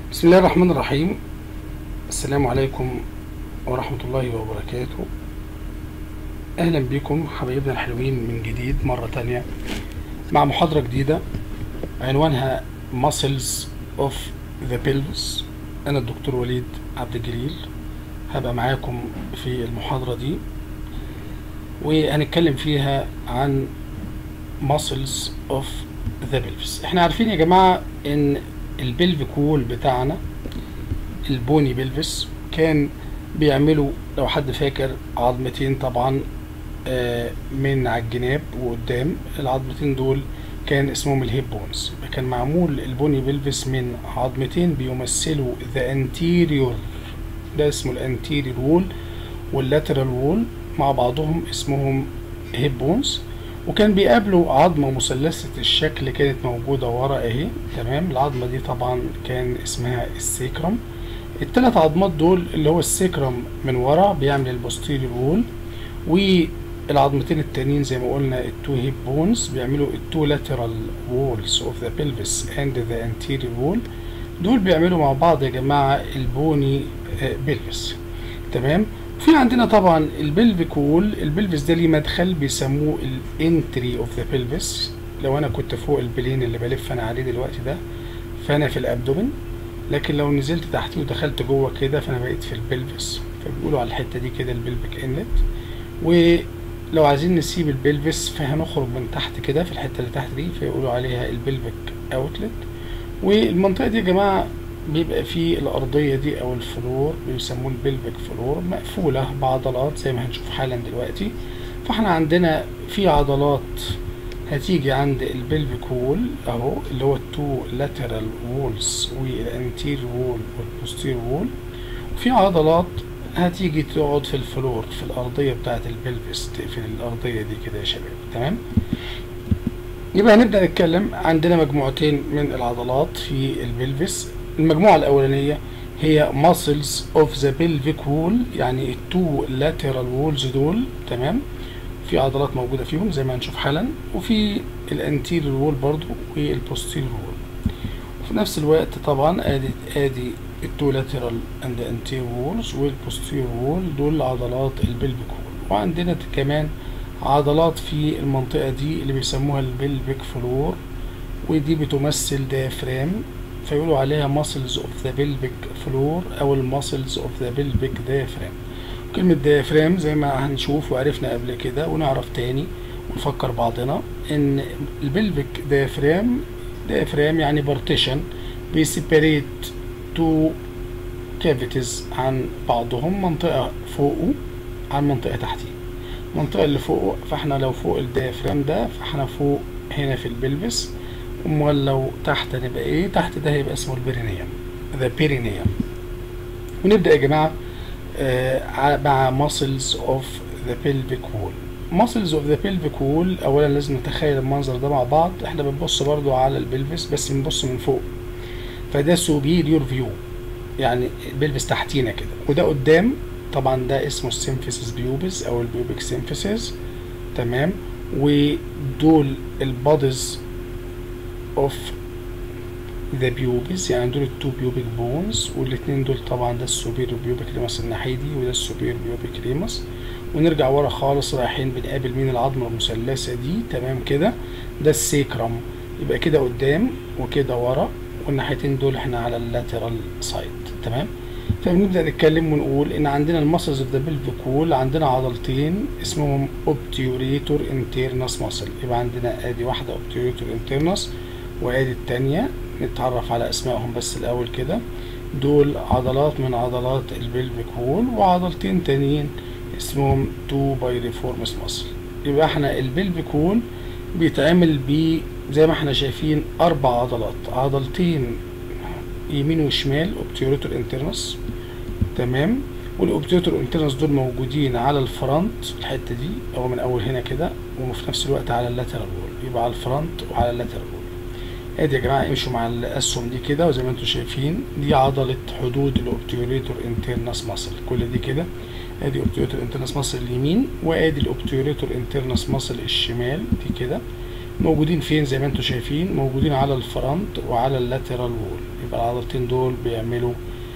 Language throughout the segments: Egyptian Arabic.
بسم الله الرحمن الرحيم السلام عليكم ورحمة الله وبركاته أهلا بكم حبايبنا الحلوين من جديد مرة تانية مع محاضرة جديدة عنوانها Muscles of the Pelvis أنا الدكتور وليد عبد الجليل هبقى معاكم في المحاضرة دي وهنتكلم فيها عن muscles of the pelvis احنا عارفين يا جماعة ان البلفيك وول بتاعنا البوني بلفس كان بيعملوا لو حد فاكر عظمتين طبعا آه، من على الجناب وقدام العظمتين دول كان اسمهم الهيب بونز كان معمول البوني بلفس من عظمتين بيمثلوا ذا انتيريور ده اسمه الانتيريور وول واللاترال وول مع بعضهم اسمهم هيب بونز وكان بيقابلوا عظمة مثلثة الشكل كانت موجودة ورا اهي تمام العظمة دي طبعا كان اسمها السيكرم التلات عظمات دول اللي هو السيكرم من ورا بيعمل البوستيريور وول والعظمتين التانيين زي ما قلنا التو هيب بونز بيعملوا التو لاترال وولز اوف ذا pelvis اند ذا anterior وول دول بيعملوا مع بعض يا جماعة البوني بلفس تمام في عندنا طبعا البلفيك وول البلفس ده ليه مدخل بيسموه الانتري اوف ذا بلفس لو انا كنت فوق البلين اللي بلف انا عليه دلوقتي ده فانا في الابدومن لكن لو نزلت تحتيه ودخلت جوه كده فانا بقيت في البلفس فبيقولوا على الحته دي كده البلفيك انلت ولو عايزين نسيب البلفس فهنخرج من تحت كده في الحته اللي تحت دي فيقولوا عليها البلفيك اوتلت والمنطقه دي يا جماعه بيبقى فيه الأرضية دي أو الفلور بيسموه البلفيك فلور مقفولة بعضلات زي ما هنشوف حالا دلوقتي فاحنا عندنا في عضلات هتيجي عند البلفيك وول أهو اللي هو التو لاترال وولز والانتير وول والبوستير وول وفي عضلات هتيجي تقعد في الفلور في الأرضية بتاعة البلفس تقفل الأرضية دي كده يا شباب تمام يبقى هنبدأ نتكلم عندنا مجموعتين من العضلات في البلفس المجموعة الأولانية هي muscles of the pelvic wall يعني التو lateral walls دول تمام في عضلات موجودة فيهم زي ما هنشوف حالا وفي الانتيريور وول برضو والبوستيريور وول وفي نفس الوقت طبعا ادي ادي التو lateral and anterior walls والبوستيريور وول دول عضلات البلفيك وول وعندنا كمان عضلات في المنطقة دي اللي بيسموها البلفيك فلور ودي بتمثل diaphragm فيقولوا عليها muscles of the pelvic floor أو muscles of the pelvic diaphragm كلمة diaphragm زي ما هنشوف وعرفنا قبل كده ونعرف تاني ونفكر بعضنا إن البلفيك diaphragm diaphragm يعني partition بيسيبريت تو cavities عن بعضهم منطقة فوقه عن منطقة تحتيه المنطقة اللي فوقه فاحنا لو فوق الديافرام ده فاحنا فوق هنا في البلفس امال لو تحت هنبقى ايه تحت ده هيبقى اسمه البيرينيوم ذا بيرينيوم ونبدا يا جماعه آه مع muscles of the pelvic wall muscles of the pelvic wall اولا لازم نتخيل المنظر ده مع بعض احنا بنبص برضو على البلفس بس بنبص من فوق فده superior view يعني البلفس تحتينا كده وده قدام طبعا ده اسمه السيمفيسيس بيوبس او البيوبيك سيمفيسيس تمام ودول البادز اوف ذا بيوبس يعني دول التو بيوبيك بونز والاتنين دول طبعا ده السوبيريور بيوبيك ريمس الناحيدي وده السوبيريور بيوبيك ريمس ونرجع ورا خالص رايحين بنقابل مين العظمه المثلثه دي تمام كده ده السيكرم يبقى كده قدام وكده ورا والناحيتين دول احنا على اللاترال سايد تمام فبنبدا نتكلم ونقول ان عندنا المسلز اوف ذا بلفيك وول عندنا عضلتين اسمهم اوبتيوريتور انترنس ماسل يبقى عندنا ادي واحده اوبتيوريتور انترنس وادي التانية نتعرف على اسمائهم بس الاول كده دول عضلات من عضلات البلفيك وول وعضلتين تانيين اسمهم تو بايريفورمس ماسل يبقى احنا البلفيك وول بيتعمل ب زي ما احنا شايفين اربع عضلات عضلتين يمين وشمال اوبتيوريتور انترنس تمام والاوبتيوريتور انترنس دول موجودين على الفرونت الحته دي او من اول هنا كده وفي نفس الوقت على اللاترال وول يبقى على الفرونت وعلى اللاترال وول ادي يا جماعه امشوا مع الاسهم دي كده وزي ما انتم شايفين دي عضله حدود الاوبتيوريتور انترنس ماسل كل دي كده ادي اوبتيوريتور انترنس ماسل اليمين وادي الاوبتيوريتور انترنس ماسل الشمال دي كده موجودين فين زي ما انتم شايفين موجودين على الفرونت وعلى اللاترال وول يبقى العضلتين دول بيعملوا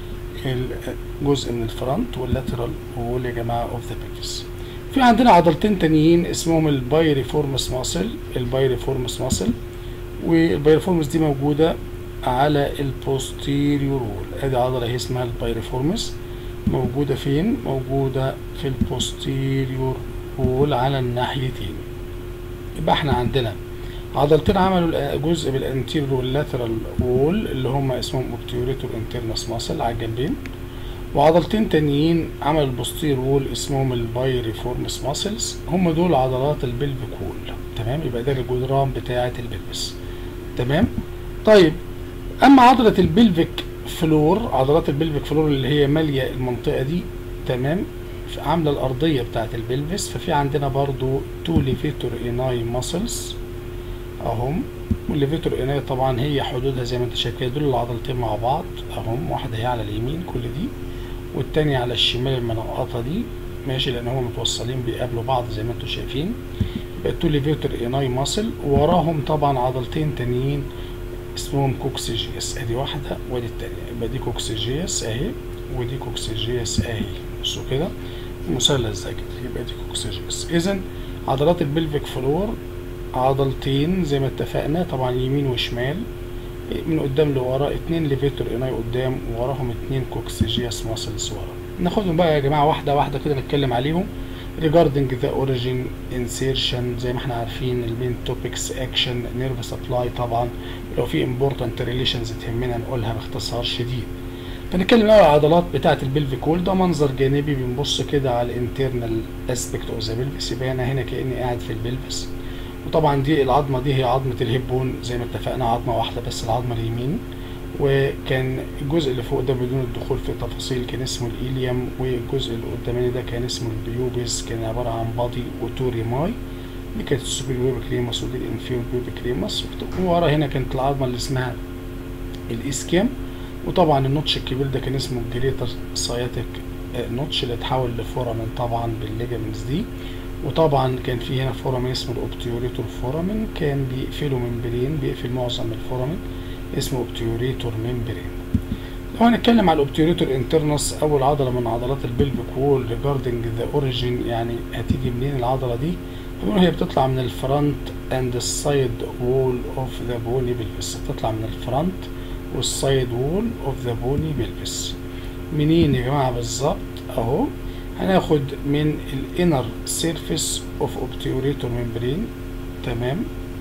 جزء من الفرونت واللاترال وول يا جماعه اوف ذا بيلفس في عندنا عضلتين تانيين اسمهم البايريفورمس ماسل البايريفورمس ماسل والبايريفورمس دي موجوده على البوستيريور وول ادي عضله هي اسمها البايريفورمس موجوده فين موجوده في البوستيريور وول على الناحيتين يبقى احنا عندنا عضلتين عملوا جزء بالانتيريور واللاترال وول اللي هم اسمهم اوبتيوريتور انترنس ماسل على الجنبين وعضلتين تانيين عملوا البوستير وول اسمهم البايريفورمس ماسلز هم دول عضلات البلفيك وول تمام يبقى ده الجدران بتاعه البلفس تمام طيب اما عضله البلفيك فلور عضلات البلفيك فلور اللي هي ماليه المنطقه دي تمام عامله الارضيه بتاعه البلفس ففي عندنا برضو تو ليفيتور اناي ماسلز اهم والليفيتور اناي طبعا هي حدودها زي ما انت شايف كده دول العضلتين مع بعض اهم واحده هي على اليمين كل دي والتانية على الشمال المنقطة دي ماشي لان هما متوصلين بيقابلوا بعض زي ما انتم شايفين يبقى تو ليفيتور اناي ماسل وراهم طبعا عضلتين تانيين اسمهم كوكسيجيس ادي واحدة وادي التانية يبقى دي كوكسيجيس اهي ودي كوكسيجيس اهي بصوا كده مثلث ده كده يبقى دي كوكسيجيس اذا عضلات البلفيك فلور عضلتين زي ما اتفقنا طبعا يمين وشمال من قدام لورا اتنين ليفيتور اناي قدام ووراهم اتنين كوكسيجياس ماسلز ورا ناخدهم بقى يا جماعه واحده واحده كده نتكلم عليهم regarding the origin insertion زي ما احنا عارفين المين توبكس اكشن نيرف سبلاي طبعا لو في important relations تهمنا نقولها باختصار شديد فنتكلم الاول على العضلات بتاعه البلفيك وول ده منظر جانبي بنبص كده على الانترنال اسبكت اوف ذا بلفس يبقى انا هنا كاني قاعد في البلفس وطبعا دي العظمه دي هي عظمه الهيبون زي ما اتفقنا عظمه واحده بس العظمه اليمين وكان الجزء اللي فوق ده بدون الدخول في تفاصيل كان اسمه الإيليوم والجزء اللي قداماني ده كان اسمه البيوبس كان عبارة عن بادي وتوري ماي دي كانت السوبر بيوبيكريموس ودي الانفيور بيوبيكريموس وورا هنا كانت العظمة اللي اسمها الإسكيم وطبعا النوتش الكبير ده كان اسمه الجريتر ساياتيك نوتش اللي اتحول لفورامين طبعا بالليجامنتس دي وطبعا كان في هنا فورامين اسمه الاوبتيوريتور فورامين كان بيقفله ممبرين بيقفل معظم الفورامين اسمه اوبتيوريتور ممبرين لو هنتكلم على الاوبتيوريتور انترنس اول عضله من عضلات البلفيك وول ريجاردنج ذا اوريجين يعني هتيجي منين العضله دي بنقول هي بتطلع من الفرونت اند السايد وول اوف ذا بوني بلفس بتطلع من الفرونت والسايد وول اوف ذا بوني بلفس منين يا جماعه بالظبط اهو هناخد من الانر سيرفيس اوف اوبتيوريتور ممبرين تمام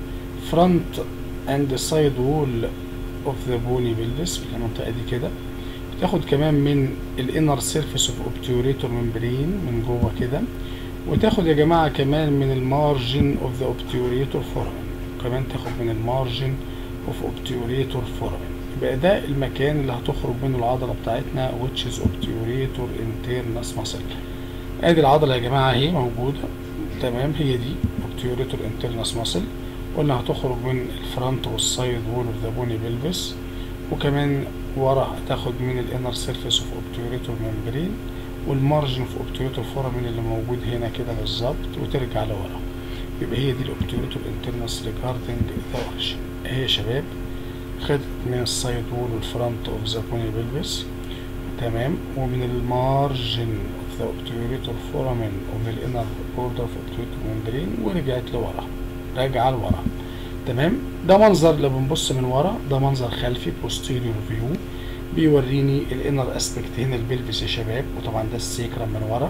فرونت اند سايد وول اوف ذا بوني بلفس في المنطقه دي كده تاخد كمان من الانر سيرفيس اوف اوبتيوريتور ممبرين من جوه كده وتاخد يا جماعه كمان من المارجن اوف ذا اوبتيوريتور فورامين كمان تاخد من المارجن اوف اوبتيوريتور فورامين يبقى ده المكان اللي هتخرج منه العضله بتاعتنا which is obturator internus muscle ادي العضله يا جماعه اهي موجوده تمام هي دي obturator internus muscle قلنا هتخرج من الفرونت والسايد وول اوف ذا بوني بلفس وكمان ورا هتاخد من الانر سيرفيس اوف اوبتيوريتور ممبرين والمارجن اوف اوبتيوريتور فورامين اللي موجود هنا كده بالظبط وترجع لورا يبقى هي دي الاوبتيوريتور انترنس ريجاردنج ذا اوريجين اهي يا شباب خدت من السايد وول والفرونت اوف ذا بوني بلفس تمام ومن المارجن اوف ذا اوبتيوريتور فورامين ومن الانر بوردر اوف اوبتيوريتور ممبرين ورجعت لورا راجعه لورا تمام ده منظر لو بنبص من ورا ده منظر خلفي posterior فيو بيوريني الانر اسبكت هنا البلفس يا شباب وطبعا ده السيكرم من ورا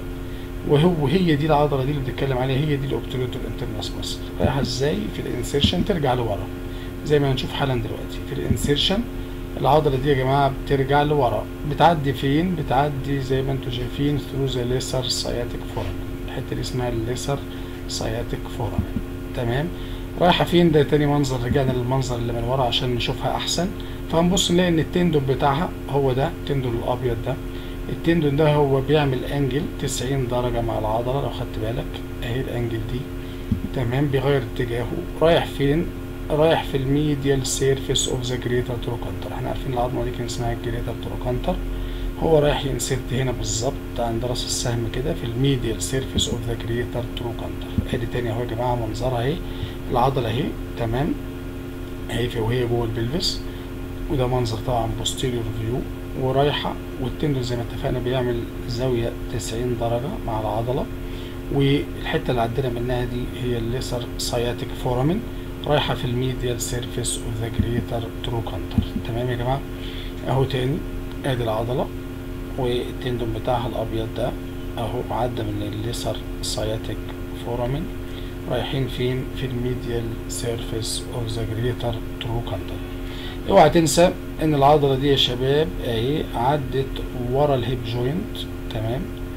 وهو هي دي العضله دي اللي بنتكلم عليها هي دي الاوبتوريتور انترنس ماسل رايحه ازاي في الانسيرشن ترجع لورا زي ما هنشوف حالا دلوقتي في الانسيرشن العضله دي يا جماعه بترجع لورا بتعدي فين بتعدي زي ما انتم شايفين ثرو ذا ليسر ساياتيك فورامين الحته دي اسمها الليسر ساياتيك فورامين تمام رايحه فين ده تاني منظر رجعنا للمنظر اللي من ورا عشان نشوفها احسن فهنبص نلاقي ان التندون بتاعها هو ده التندون الابيض ده التندون ده هو بيعمل انجل 90 درجه مع العضله لو خدت بالك اهي الانجل دي تمام بيغير اتجاهه رايح فين رايح في الميديال سيرفيس اوف ذا جريتر تروكانتر احنا عارفين العظمه دي كان اسمها الجريتر تروكانتر هو رايح ينسرت هنا بالظبط عند راس السهم كده في الميديال سيرفيس اوف ذا جريتر تروكانتر ادي تاني اهو يا جماعه منظرها اهي العضله اهي تمام اهي في وهي جوه البلفس وده منظر طبعا بوستيريور فيو ورايحة والتندون زي ما اتفقنا بيعمل زاوية 90 درجة مع العضلة والحتة اللي عدينا منها دي هي الليسر ساياتيك فورامين رايحة في الميديال سيرفيس اوف ذا جريتر تروكانتر تمام يا جماعة اهو تاني ادي العضلة والتندون بتاعها الابيض ده اهو عدى من الليسر ساياتيك فورامين رايحين فين في الميديال سيرفيس اوف ذا جريتر تروكانتر اوعى تنسى ان العضله دي يا شباب اهي عدت ورا الهيب جوينت تمام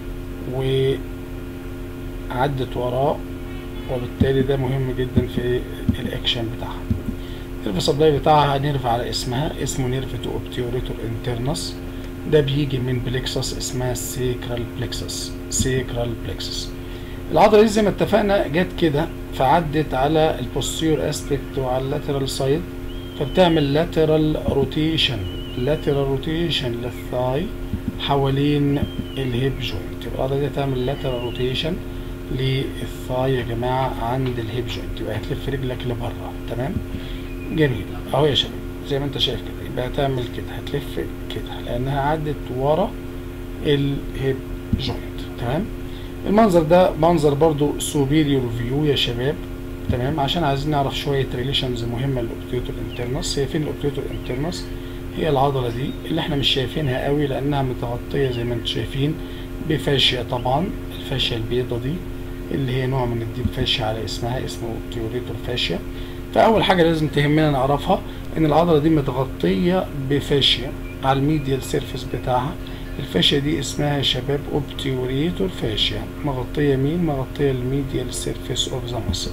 وعدت وراه وبالتالي ده مهم جدا في الاكشن بتاعها النيرف سبلاي بتاعها نيرف على اسمها اسمه نيرف تو اوبتيوريتور انترنس ده بيجي من بليكسس اسمها سيكرال بليكسس سيكرال بليكسس العضله دي زي ما اتفقنا جت كده فعدت على البوستير اسبكت وعلى اللاترال سايد فبتعمل لاترال روتيشن لاترال روتيشن للثاي حوالين الهيب جوينت يبقى العضله دي تعمل لاترال روتيشن للثاي يا جماعه عند الهيب جوينت يبقى هتلف رجلك لبره تمام جميل اهو يا شباب زي ما انت شايف كده يبقى هتعمل كده هتلف كده لانها عدت ورا الهيب جوينت تمام المنظر ده منظر برضو سوبيريور فيو يا شباب تمام عشان عايزين نعرف شويه ريليشنز مهمه للاوبتيوتور انترنس هي فين الاوبتيوتور انترنس هي العضله دي اللي احنا مش شايفينها قوي لانها متغطيه زي ما انتم شايفين بفاشيه طبعا الفاشيه البيضه دي اللي هي نوع من الديب فاشيا على اسمها اسمه اوبتيوريتور فاشيا فاول حاجه لازم تهمنا نعرفها ان العضله دي متغطيه بفاشيا على الميديال سيرفيس بتاعها الفاشيا دي اسمها يا شباب اوبتيوريتور فاشيا مغطيه مين مغطيه الميديال سيرفيس اوف ذا ماسل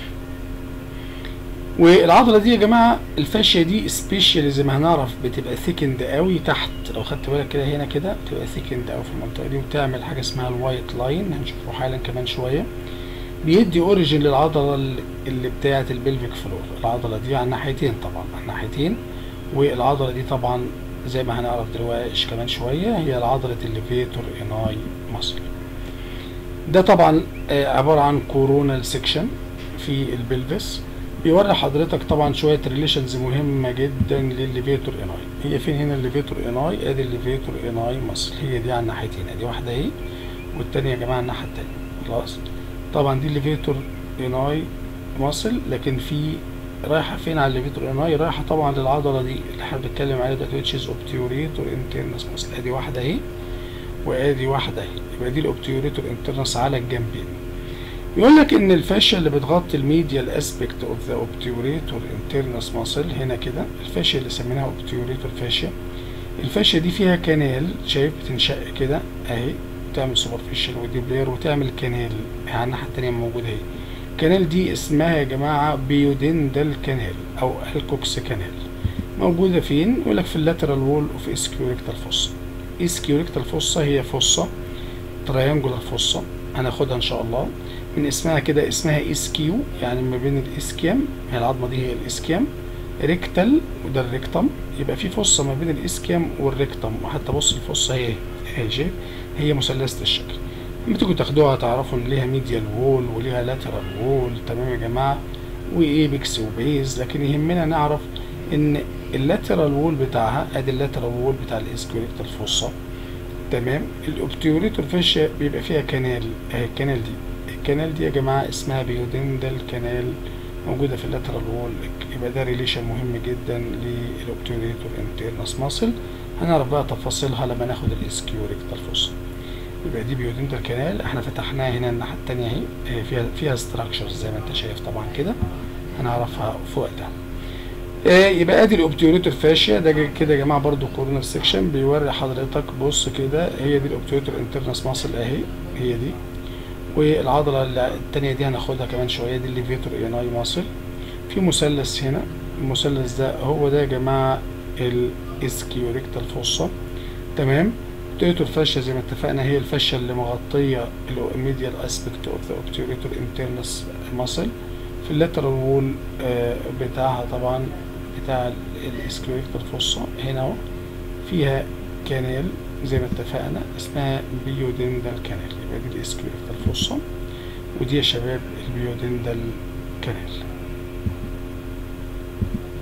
والعضله دي يا جماعه الفاشيه دي سبيشال زي ما هنعرف بتبقى ثيكند قوي تحت لو خدت بالك كده هنا كده بتبقى ثيكند قوي في المنطقه دي وتعمل حاجه اسمها الوايت لاين هنشوفه حالا كمان شويه بيدي اوريجين للعضله اللي بتاعه البلفيك فلور العضله دي على الناحيتين طبعا على الناحيتين والعضله دي طبعا زي ما هنعرف دلوقتي كمان شويه هي العضله الليفيتور اناي ماسل ده طبعا عباره عن كورونال سيكشن في البلفس بيوري حضرتك طبعا شويه ريليشنز مهمه جدا للليفيتور اناي هي فين هنا الليفيتور اناي ادي الليفيتور اناي مصر هي دي على الناحيتين ادي واحده اهي والتانية يا جماعه الناحيه التانية خلاص طبعا دي الليفيتور اناي مصل لكن في رايحه فين على الليفيتور اناي رايحه طبعا للعضله دي اللي احنا بنتكلم عليها دلوقتي وتشيز اوبتيوريتور انترنس مصل ادي واحده اهي وادي واحده اهي يبقى دي الاوبتيوريتور انترنس على الجنبين يقول لك ان الفاشيا اللي بتغطي الميديال اسبكت اوف ذا اوبتيوريتور انترنس ماسل هنا كده الفاشيا اللي سميناها اوبتيوريتور فاشيا الفاشيا دي فيها كانال شايف بتنشق كده اهي تعمل سوبرفيشال وديبلير وتعمل كانال على الناحيه التانيه موجوده اهي الكانال دي اسمها يا جماعه بيودندال كانال او الكوكس كانال موجوده فين يقول لك في اللاترال وول اوف اسكيوريكتال فوسا اسكيوريكتال فوسا هي فوسا تريانجولار فوسا هناخدها ان شاء الله من اسمها كده اسمها اسكيو يعني ما بين الاسكيام هي العظمه دي هي الاسكيام ريكتال وده الريكتم يبقى في فصه ما بين الاسكيام والريكتم وحتى بص الفصه هي هي شايف هي مثلثه الشكل لما تيجوا تاخدوها تعرفوا ان ليها ميديال وول وليها لاترال وول تمام يا جماعه وايبكس وبيز لكن يهمنا نعرف ان اللاترال وول بتاعها ادي اللاترال وول بتاع الاسكيوريكتال فوسا تمام الاوبتيوريتور فاشيا بيبقى فيها كانال اهي الكانال دي الكانال دي يا جماعه اسمها بيودندال كانال موجوده في اللاترال وول يبقى ده ريليشن مهم جدا للاوبتيوريتور انترنس ماسل هنعرف بقى تفاصيلها لما ناخد الاسكيوريكتال فوسا يبقى دي بيودندال كانال احنا فتحناها هنا الناحيه التانيه اهي فيها فيها ستراكشرز زي ما انت شايف طبعا كده هنعرفها فوق ده يبقى ادي الاوبتيوريتور فاشيا ده كده يا جماعه برضو كورنر سيكشن بيوري حضرتك بص كده هي دي الاوبتيوريتور انترنس ماسل اهي هي دي والعضله التانية دي هناخدها كمان شويه دي الليفيتور اناي ماسل في مثلث هنا المثلث ده هو ده يا جماعه الاسكيوريكتال فوسا تمام اوبتيوريتور فاشيا زي ما اتفقنا هي الفاشيا اللي مغطيه الميديال اسبكت اوف ذا اوبتيوريتور انترنس ماسل في اللاترال وول بتاعها طبعا بتاع الاسكيوريكتال فوسا هنا اهو فيها كانال زي ما اتفقنا اسمها بيودندال كانال يبقى دي الاسكيوريكتال فوسا ودي يا شباب البيودندال كانال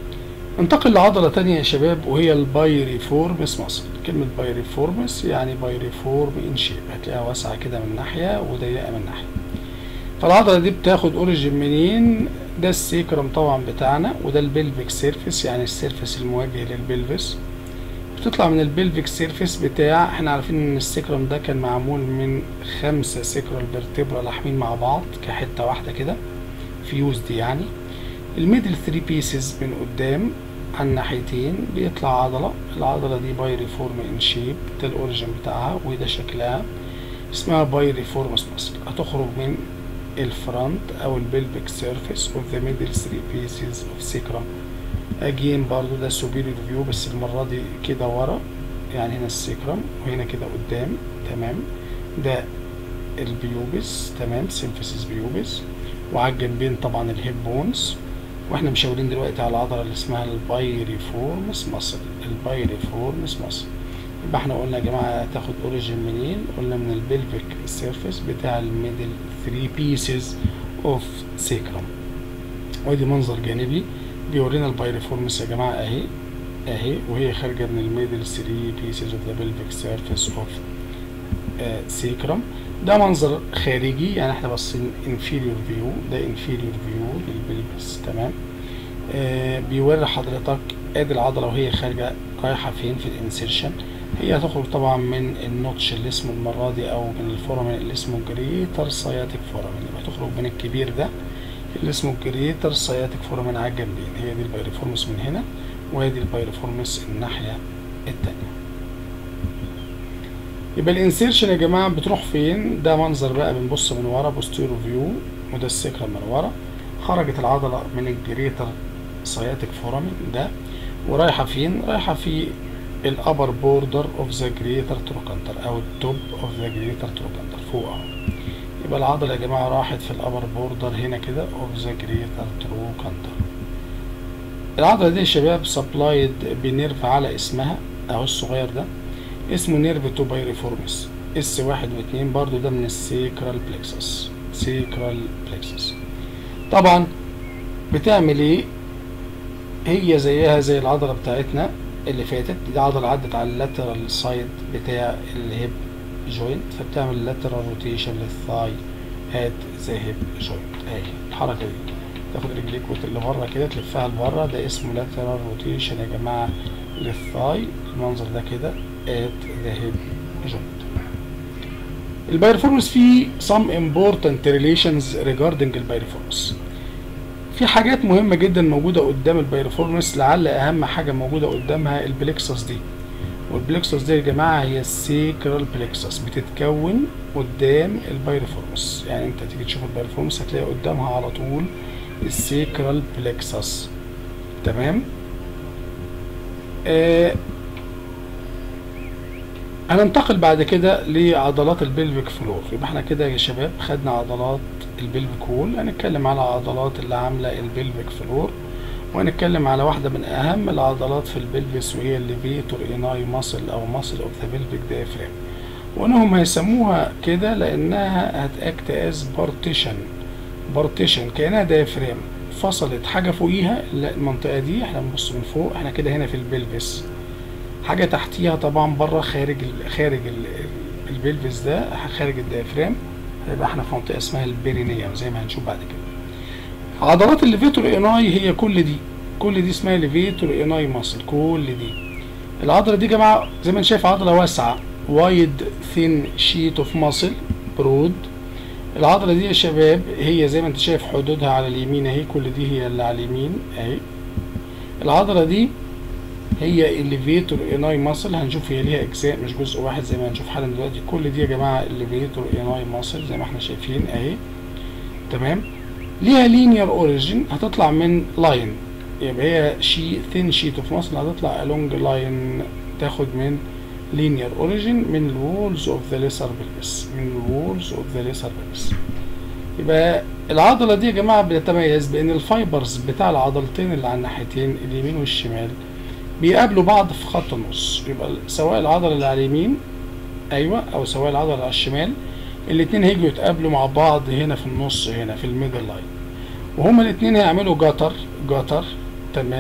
ننتقل لعضلة تانية يا شباب وهي البايريفورمس ماسل كلمة بايريفورمس يعني بايريفورم ان شيب هتلاقيها واسعة كده من ناحية وضيقة من ناحية فالعضلة دي بتاخد اوريجين منين ده السيكرم طبعا بتاعنا وده البلفيك سيرفيس يعني السيرفيس المواجه للبلفس بتطلع من البلفيك سيرفيس بتاع احنا عارفين ان السيكرم ده كان معمول من خمسة سيكرال فيرتبرا لاحمين مع بعض كحتة واحدة كده فيوزد يعني الميدل ثري بيسز من قدام على الناحيتين بيطلع عضلة العضلة دي بايريفورم ان شيب ده الاوريجين بتاعها وده شكلها اسمها بايريفورمس ماسل هتخرج من الفرونت او البلفيك سيرفيس اوف ذا ميدل ثري بيسز اوف سيكرم اجين برضو ده سوبيريور فيو بس المرة دي كده ورا يعني هنا السيكرم وهنا كده قدام تمام ده البيوبس تمام سيمفيسيس بيوبس وعلى الجنبين طبعا الهيب بونز واحنا مشاورين دلوقتي على العضله اللي اسمها البايريفورمس ماسل البايريفورمس ماسل يبقى احنا قلنا يا جماعه تاخد اوريجين منين قلنا من البلفيك سيرفيس بتاع الميدل 3 بيسز اوف سيكرم ودي منظر جانبي بيورينا البايريفورمس يا جماعه اهي اهي وهي خارجه من الميدل 3 بيسز اوف ذا بلفيك سيرفيس اوف سيكرم ده منظر خارجي يعني احنا باصين انفيريور فيو ده انفيريور فيو للبلبس تمام آه بيوري حضرتك ادي العضله وهي خارجه رايحه فين في الانسيرشن هي هتخرج طبعا من النوتش اللي اسمه المره دي او من الفورامين اللي اسمه جريتر سياتيك فورامين يبقى تخرج من الكبير ده اللي اسمه جريتر سياتيك فورامين على الجنبين هي دي البايريفورمس من هنا وهي دي البايريفورمس الناحيه التانيه يبقى الانسيرشن يا جماعه بتروح فين ده منظر بقى بنبص من ورا بوستيرو فيو وده السكرم من ورا خرجت العضله من الجريتر سياتيك فورامين ده ورايحه فين رايحه في الابر بوردر اوف ذا جريتر تروكانتر او التوب اوف ذا جريتر تروكانتر فوق اهو يبقى العضله يا جماعه راحت في الابر بوردر هنا كده اوف ذا جريتر تروكانتر العضله دي يا شباب سبلايد بنيرف على اسمها اهو الصغير ده اسمه نيرف تو بايريفورمس اس واحد واتنين برضو ده من السيكرال بلكسس سيكرال بلكسس طبعا بتعمل ايه هي زيها زي العضله بتاعتنا اللي فاتت دي عضله عدت على اللاترال سايد بتاع الهيب جوينت فبتعمل لاترال روتيشن للثاي هات ذا هيب جوينت اهي الحركه دي تاخد رجليك اللي بره كده تلفها لبره ده اسمه لاترال روتيشن يا جماعه للثاي المنظر ده كده at the hip joint. البايرفورمس فيه some important relations regarding البايرفورمس. في حاجات مهمة جدا موجودة قدام البايرفورمس لعل أهم حاجة موجودة قدامها البلكسس دي. والبلكسس دي يا جماعة هي السيكرال بلكسس بتتكون قدام البايرفورمس، يعني أنت تيجي تشوف البايرفورمس هتلاقي قدامها على طول السيكرال بلكسس. تمام؟ آه هننتقل بعد كده لعضلات البلفيك فلور يبقى احنا كده يا شباب خدنا عضلات البلفيك وول هنتكلم على عضلات اللي عامله البلفيك فلور وهنتكلم على واحده من اهم العضلات في البلفيس وهي الليفيتور ايناي ماسل او ماسل اوف ذا بلفيك دايفرام وانهم هيسموها كده لانها هتاكت از بارتيشن بارتيشن كانها دايفرام فصلت حاجه فوقيها المنطقه دي احنا بنبص من فوق احنا كده هنا في البلفيس حاجه تحتيها طبعا بره خارج ال خارج ال البلفس ده خارج الديافرام هيبقى احنا في منطقه اسمها البيرينيوم زي ما هنشوف بعد كده عضلات الليفيتور ايناي هي كل دي كل دي اسمها ليفيتور ايناي ماسل كل دي العضله دي يا جماعه زي ما انت شايف عضله واسعه وايد ثين شيت اوف ماسل برود العضله دي يا شباب هي زي ما انت شايف حدودها على اليمين اهي كل دي هي اللي على اليمين اهي العضله دي هي الليفيتور اناي ماسل هنشوف هي ليها اجزاء مش جزء واحد زي ما هنشوف حالا دلوقتي كل دي يا جماعه الليفيتور اناي ماسل زي ما احنا شايفين اهي تمام ليها لينير اوريجين هتطلع من لاين يبقى هي شي ثين شيت اوف ماسل هتطلع along لاين تاخد من لينير اوريجين من الوولز اوف ذا ليسر بلبس من الوولز اوف ذا ليسر بلبس يبقى العضله دي يا جماعه بتتميز بان الفايبرز بتاع العضلتين اللي على الناحيتين اليمين والشمال بيقابلوا بعض في خط النص يبقى سواء العضله اللي على اليمين ايوه او سواء العضله اللي على الشمال الاتنين هيجوا يتقابلوا مع بعض هنا في النص هنا في الميدل لاين وهما الاتنين هيعملوا جتر جتر تمام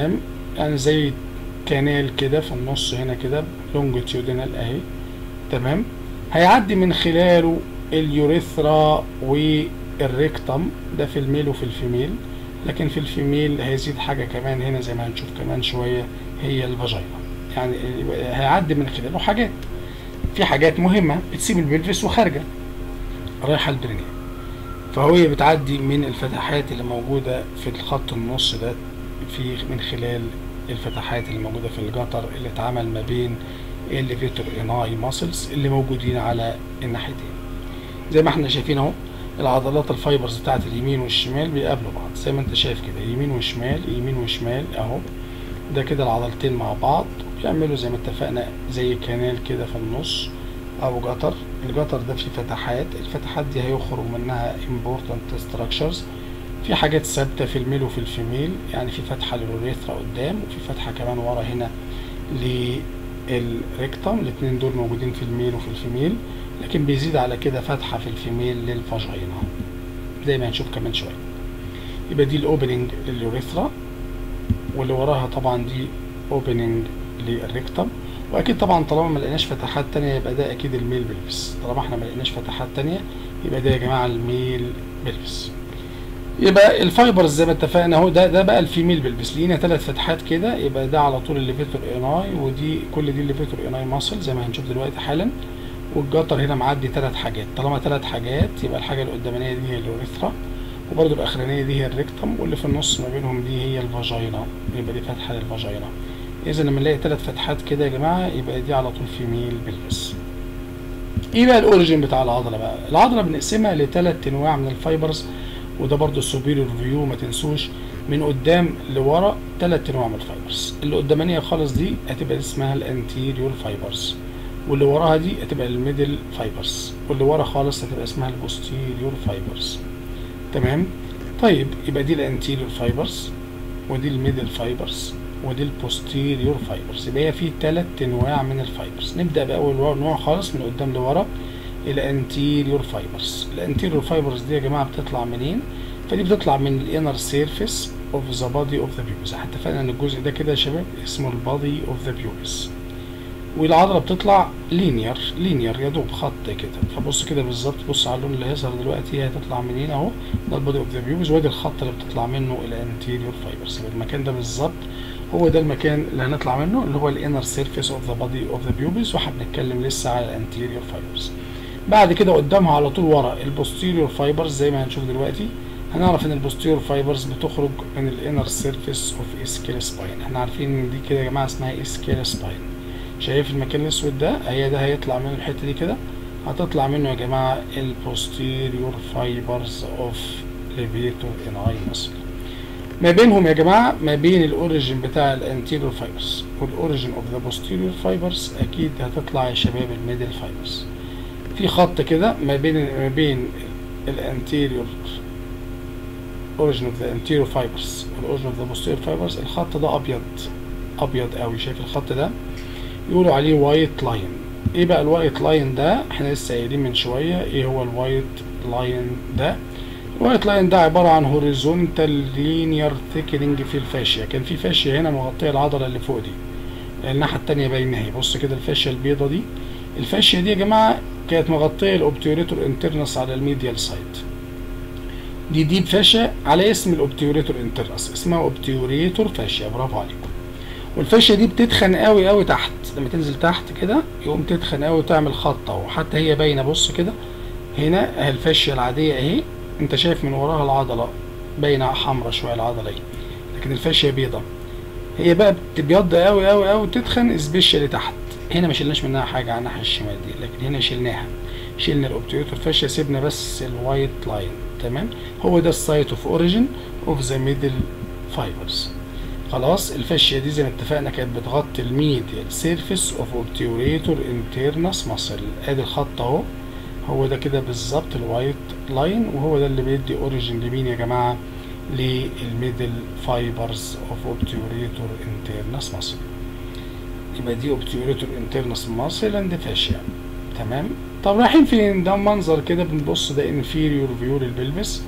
يعني زي كانال كده في النص هنا كده لونجيتيودينال اهي تمام هيعدي من خلاله اليوريثرا والريكتم ده في الميل وفي الفيميل لكن في الفيميل هيزيد حاجة كمان هنا زي ما هنشوف كمان شوية هي الفاجينا يعني هيعدي من خلاله حاجات في حاجات مهمة بتسيب البلفس وخارجة رايحة البرينيا فهو بتعدي من الفتحات اللي موجودة في الخط النص ده في من خلال الفتحات اللي موجودة في الجتر اللي اتعمل ما بين الليفيتور اناي ماسلز اللي موجودين على الناحيتين زي ما احنا شايفين اهو العضلات الفايبرز بتاعت اليمين والشمال بيقابلوا بعض زي ما انت شايف كده يمين وشمال يمين وشمال اهو ده كده العضلتين مع بعض بيعملوا زي ما اتفقنا زي كانال كده في النص او جتر الجتر ده فيه فتحات الفتحات دي هيخرج منها important structures في حاجات ثابتة في الميل وفي الفيميل يعني في فتحة للوريثرا قدام وفي فتحة كمان ورا هنا للريكتم الاتنين دول موجودين في الميل وفي الفيميل لكن بيزيد على كده فتحة في الفيميل للفاجينا زي ما هنشوف كمان شوية يبقى دي الاوبننج لليوريثرا واللي وراها طبعا دي اوبننج للريكتم واكيد طبعا طالما ما لقيناش فتحات تانية يبقى ده اكيد الميل بلفس طالما احنا ما لقيناش فتحات تانية يبقى ده يا جماعة الميل بلفس يبقى الفايبرز زي ما اتفقنا اهو ده ده بقى الفيميل بلفس لينا ثلاث فتحات كده يبقى ده على طول الليفيتور اناي ودي كل دي الليفيتور اناي ماسل زي ما هنشوف دلوقتي حالا والجتر هنا معدي ثلاث حاجات طالما ثلاث حاجات يبقى الحاجه القدامانيه دي هي اليوريثرا وبرده الاخرانيه دي هي الريكتم واللي في النص ما بينهم دي هي الفاجينا يبقى دي فتحه للفاجينا اذا لما نلاقي ثلاث فتحات كده يا جماعه يبقى دي على طول فيميل بلفس ايه بقى الاوريجين بتاع العضله بقى العضله بنقسمها لثلاث انواع من الفايبرز وده برضو السوبيريور فيو ما تنسوش من قدام لورا ثلاث انواع من الفايبرز اللي قدامانيه خالص دي هتبقى اسمها الانتيريور فايبرز واللي وراها دي هتبقى الميدل فايبرز واللي ورا خالص هتبقى اسمها البوستيريور فايبرز تمام طيب يبقى دي الانتيريور فايبرز ودي الميدل فايبرز ودي البوستيريور فايبرز يبقى هي في ثلاث انواع من الفايبرز نبدا باول نوع خالص من قدام لورا الانتيريور فايبرز الانتيريور فايبرز دي يا جماعه بتطلع منين فدي بتطلع من الانر سيرفيس اوف ذا بادي اوف ذا بيوبس احنا اتفقنا ان الجزء ده كده يا شباب اسمه البادي اوف ذا بيوبس والعضله بتطلع لينير لينير يا دوب خط كده فبص كده بالظبط بص على اللون اللي هيظهر دلوقتي هي هتطلع منين اهو ده البادي اوف ذا بيوبس وادي الخط اللي بتطلع منه الانتيريور فايبرز يبقى المكان ده بالظبط هو ده المكان اللي هنطلع منه اللي هو الانر سيرفيس اوف ذا بادي اوف ذا بيوبس واحنا بنتكلم لسه على الانتيريور فايبرز بعد كده قدامها على طول ورا البوستيريور فايبرز زي ما هنشوف دلوقتي هنعرف ان البوستيريور فايبرز بتخرج من الانر سيرفيس اوف اسكيل سباين احنا عارفين ان دي كده يا جماعه اسمها اسكيل سباين شايف المكان الاسود ده هي ده هيطلع منه الحته دي كده هتطلع منه يا جماعه البوستيريور فايبرز اوف ليفيتور اناي ماسل ما بينهم يا جماعه ما بين الاوريجين بتاع الانتيريور فايبرز والاوريجين اوف ذا بوستيريور فايبرز اكيد هتطلع يا شباب الميدل فايبرز في خط كده ما بين ما بين الانتيريور اوريجين اوف ذا انتيريور فايبرز والاوريجين اوف ذا بوستيريور فايبرز الخط ده ابيض ابيض قوي شايف الخط ده يقولوا عليه وايت لاين ايه بقى الوايت لاين ده احنا لسه قايلين من شويه ايه هو الوايت لاين ده الوايت لاين ده عباره عن هوريزونتال لينير ثيكنينج في الفاشيه كان في فاشيه هنا مغطيه العضله اللي فوق دي الناحيه التانية باينه اهي بص كده الفاشيه البيضه دي الفاشيه دي يا جماعه كانت مغطيه الاوبتيوريتور انترنس على الميديال سايد دي ديب فاشيا على اسم الاوبتيوريتور انترنس اسمها اوبتيوريتور فاشيا برافو عليكم والفاشيا دي بتتخن قوي قوي تحت لما تنزل تحت كده يقوم تتخن قوي وتعمل خط اهو حتى هي باينه بص كده هنا اهي الفاشيا العاديه اهي انت شايف من وراها العضله باينه حمرا شويه العضله اهي لكن الفاشيا بيضه هي بقى بتبيض قوي قوي قوي وتتخن سبيشالي تحت هنا ما شلناش منها حاجه على الناحيه الشمال دي لكن هنا شلناها شلنا الاوبتيوتور فاشيا سيبنا بس الوايت لاين تمام هو ده السايت اوف اوريجين اوف ذا ميدل فايبرز خلاص الفاشيا دي زي ما اتفقنا كانت بتغطي الميديال سيرفيس اوف اوبتيوريتور انترنس ماسل ادي الخط اهو هو ده كده بالظبط الوايت لاين وهو ده اللي بيدي اوريجين لمين يا جماعه للميدل فايبرز اوف اوبتيوريتور انترنس ماسل يبقى دي اوبتيوريتور انترنس ماسل اند فاشيا تمام طب رايحين فين ده منظر كده بنبص ده انفيريور فيو للبلبس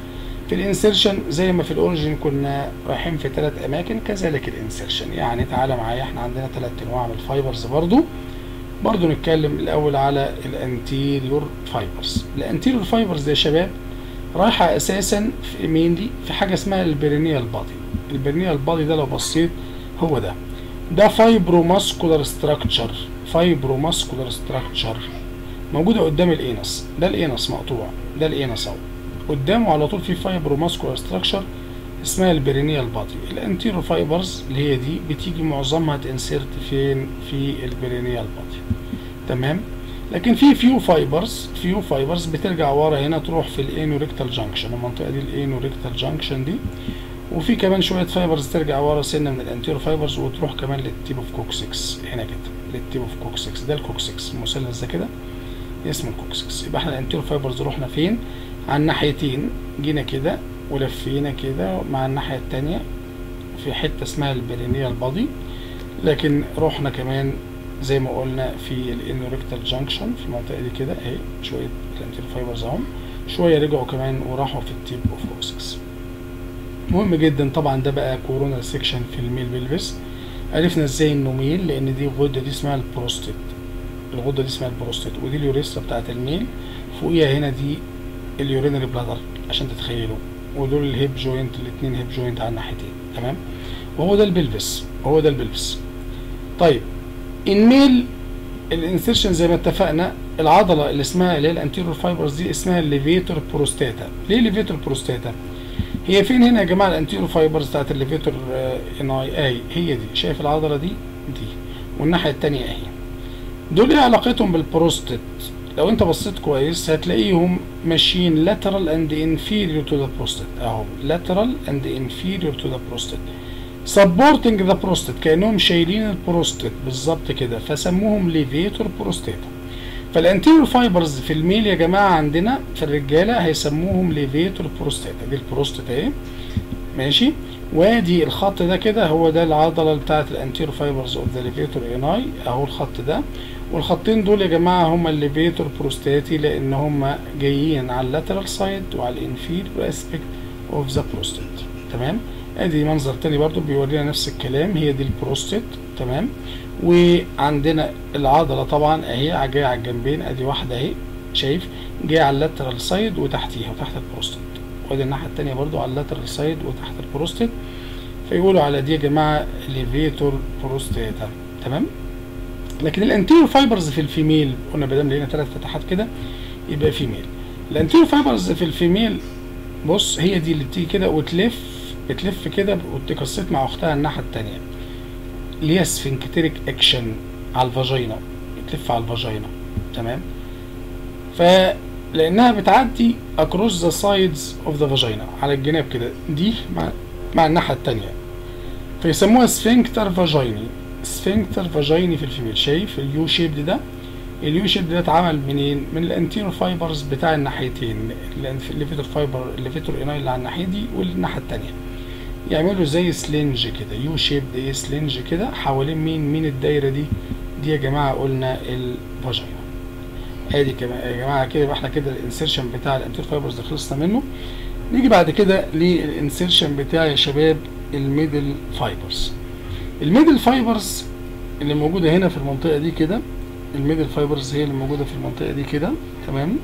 في الانسيرشن زي ما في الاوريجين كنا رايحين في ثلاث اماكن كذلك الانسيرشن يعني تعالى معايا احنا عندنا ثلاث انواع من الفايبرز برضو برضو نتكلم الاول على الانتيريور فايبرز الانتيريور فايبرز يا شباب رايحه اساسا في مينلي في حاجه اسمها البرينيال بادي البرينيال بادي ده لو بصيت هو ده ده فايبروماسكولار ستراكشر فايبروماسكولار ستراكشر موجوده قدام الانس ده الانس مقطوع ده الانس اهو قدامه على طول في فايبروماسكولار ستراكشر اسمها البرينيال بادي الانتيرو فايبرز اللي هي دي بتيجي معظمها تنسرت فين في البرينيال بادي تمام لكن في فيو فايبرز فيو فايبرز بترجع ورا هنا تروح في الانوريكتال جانكشن المنطقه دي الانوريكتال جانكشن دي وفي كمان شويه فايبرز ترجع ورا سنه من الانتيرو فايبرز وتروح كمان للتيب اوف كوكسكس هنا كده للتيب اوف كوكسكس ده الكوكسكس المثلث ده كده اسمه الكوكسكس يبقى احنا الانتيرو فايبرز رحنا فين على الناحيتين جينا كده ولفينا كده مع الناحيه التانية في حته اسمها البرينيال بادي لكن رحنا كمان زي ما قلنا في الانوريكتال جانكشن في المنطقه دي كده اهي شويه الانتيرو فايبرز اهم شويه رجعوا كمان وراحوا في التيب اوف كوكسكس مهم جدا طبعا ده بقى كورونا سيكشن في الميل بيلفس عرفنا ازاي انه ميل لان دي الغده دي اسمها البروستيت الغده دي اسمها البروستيت ودي اليوريثرا بتاعت الميل فوقيها هنا دي اليورينري بلادر عشان تتخيلوا ودول الهيب جوينت الاثنين هيب جوينت على الناحيتين تمام وهو ده البلفس هو ده البلفس طيب الميل الانسيرشن زي ما اتفقنا العضله اللي اسمها اللي هي الانتيريور فايبرز دي اسمها الليفيتور بروستاتا ليه الليفيتور بروستاتا هي فين هنا يا جماعه الانتيريور فايبرز بتاعت الليفيتور ان اي اي هي دي شايف العضله دي دي والناحيه الثانيه اهي دول ايه علاقتهم بالبروستات لو انت بصيت كويس هتلاقيهم ماشيين lateral and inferior to the prostate اهو lateral and inferior to the prostate supporting the prostate كانهم شايلين البروستات بالظبط كده فسموهم levator prostata فالانتيريور فايبرز في الميل يا جماعه عندنا في الرجاله هيسموهم ليفيتور بروستاتا دي البروستات اهي ماشي وادي الخط ده كده هو ده العضله بتاعه الانتيريور فايبرز اوف ذا ليفيتور اناي اهو الخط ده والخطين دول يا جماعه هما الليفيتور بروستاتي لان هما جايين على اللاترال سايد وعلى الانفيريور اسبكت اوف ذا بروستات تمام ادي منظر تاني برضو بيورينا نفس الكلام هي دي البروستات تمام وعندنا العضلة طبعا اهي جاية على الجنبين ادي واحدة اهي شايف جاية على اللاترال سايد وتحتيها وتحت البروستات وادي الناحية التانية برضو على اللاترال سايد وتحت البروستات فيقولوا على دي يا جماعة ليفيتور بروستاتا تمام لكن الانتيريور فايبرز في الفيميل قلنا بدل لقينا ثلاث فتحات كده يبقى فيميل الانتيريور فايبرز في الفيميل بص هي دي اللي بتيجي كده وتلف بتلف كده وتكسرت مع اختها الناحية التانية اللي هي سفنكتيريك اكشن على الفاجينا بتلف على الفاجينا تمام فلانها بتعدي across the sides of the vagina على الجناب كده دي مع مع الناحيه التانية فيسموها سفنكتر فاجيني سفنكتر فاجيني في الفيميل شايف اليو شيب ده اليو شيب ده اتعمل منين من الانتيرو فايبرز بتاع الناحيتين الليفيتور فايبر الليفيتور اناي اللي على الناحيه دي والناحيه التانية يعملوا زي سلنج كده يو شيب ايه سلنج كده حوالين مين مين الدايره دي دي يا جماعه قلنا الفاجينا ادي كمان يا جماعه كده يبقى احنا كده الانسيرشن بتاع الانتير فايبرز ده خلصنا منه نيجي بعد كده للانسيرشن بتاع يا شباب الميدل فايبرز الميدل فايبرز اللي موجوده هنا في المنطقه دي كده الميدل فايبرز هي اللي موجوده في المنطقه دي كده تمام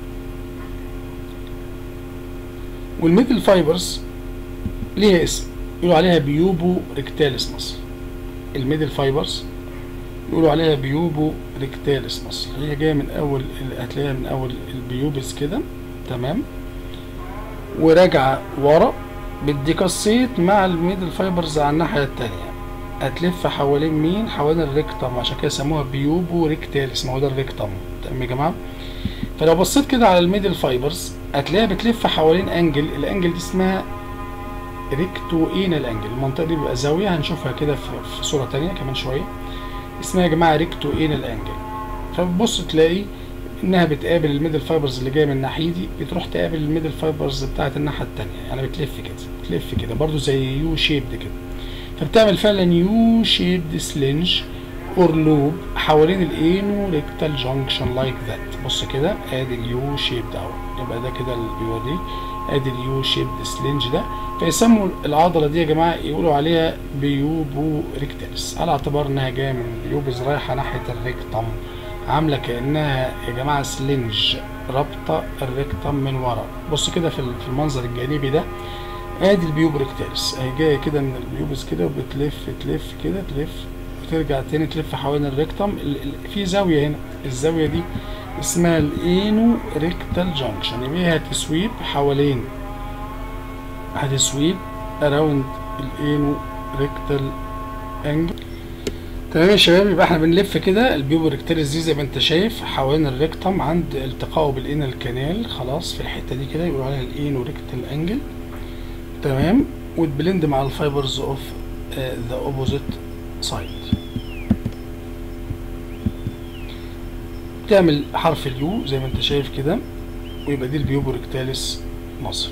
والميدل فايبرز ليها اسم يقولوا عليها بيوبو ريكتاليس مصل الميدل فايبرز يقولوا عليها بيوبو ريكتاليس مصل هي جايه من اول هتلاقيها من اول البيوبس كده تمام وراجعه ورا بالديكاسيت مع الميدل فايبرز على الناحيه التانية هتلف حوالين مين حوالين الريكتم عشان كده سموها بيوبو ريكتاليس ما هو ده الريكتم تمام يا جماعه فلو بصيت كده على الميدل فايبرز هتلاقيها بتلف حوالين انجل الانجل دي اسمها ريكتو انال انجل المنطقه دي بيبقى زاويه هنشوفها كده في صوره تانية كمان شويه اسمها يا جماعه ريكتو انال انجل فبتبص تلاقي انها بتقابل الميدل فايبرز اللي جايه من ناحيتي بتروح تقابل الميدل فايبرز بتاعت الناحيه التانية يعني بتلف كده بتلف كده برضو زي يو شيبد كده فبتعمل فعلا يو شيبد سلينج اور لوب حوالين الانو ريكتال جانكشن لايك ذات بص كده ادي اليو شيبد اهو يبقى ده كده اللي بيوريك ادي اليو شيبد سلينج ده فيسموا العضله دي يا جماعه يقولوا عليها بيوبو ريكتالس على اعتبار انها جايه من البيوبز رايحه ناحيه الريكتم عامله كانها يا جماعه سلينج رابطه الريكتم من ورا بص كده في المنظر الجانبي ده ادي البيوب ريكتالس اهي جايه كده من البيوبز كده وبتلف تلف كده تلف وترجع تاني تلف حوالين الريكتم في زاويه هنا الزاويه دي اسمها الانو ريكتال جانكشن يبقى هي هتسويب حوالين هتسويب اراوند الانو ريكتال انجل تمام يا شباب يبقى احنا بنلف كده البيوبو ريكتاليس دي زي ما انت شايف حوالين الريكتم عند التقائه بالانال كانال خلاص في الحته دي كده يقولوا عليها الانو ريكتال انجل تمام وتبلند مع الفايبرز اوف ذا اوبوزيت سايد تعمل حرف اليو زي ما انت شايف كده ويبقى دي البيوبو ريكتاليس مصل